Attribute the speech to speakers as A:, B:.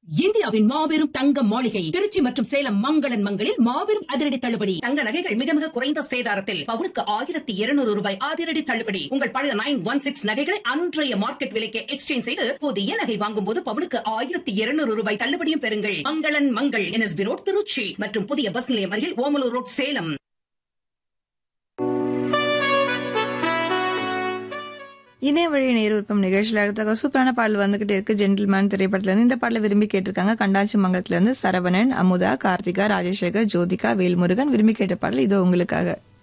A: இந்தியாவின் மாபெரும் தங்க மாளிகை திருச்சி மற்றும் சேலம் மங்களன் மங்களில் மாபெரும் அதிரடி தள்ளுபடி தங்க நகைகள் மிக மிக குறைந்த சேதாரத்தில் பவுனுக்கு ஆயிரத்தி இருநூறு ரூபாய் அதிரடி தள்ளுபடி உங்கள் பழைய நைன் ஒன் சிக்ஸ் நகைகளை அன்றைய மார்க்கெட் விலைக்கு எக்ஸ்சேஞ்ச் செய்து புதிய நகை வாங்கும் போது பவுனுக்கு ஆயிரத்தி இருநூறு ரூபாய் தள்ளுபடியும் பெறுங்கள் மங்களன் மங்கள் என்எஸ்பி ரோட் திருச்சி மற்றும் புதிய பஸ் நிலையம் அருகில் ஓமலூர் ரோட் சேலம்
B: இணைய வழி நேருப்பம் நிகழ்ச்சியில் அடுத்த சூப்பரான பாடல் வந்துகிட்டு இருக்கு ஜென்டில்மேன் திரைப்படத்துல இருந்து இந்த பாடலை விரும்பி கேட்டிருக்காங்க கண்டாச்சி மங்கலத்துல இருந்து சரவணன் அமுதா கார்த்திகா ராஜசேகர் ஜோதிகா வேல்முருகன் விரும்பி கேட்ட பாடல் இதோ உங்களுக்காக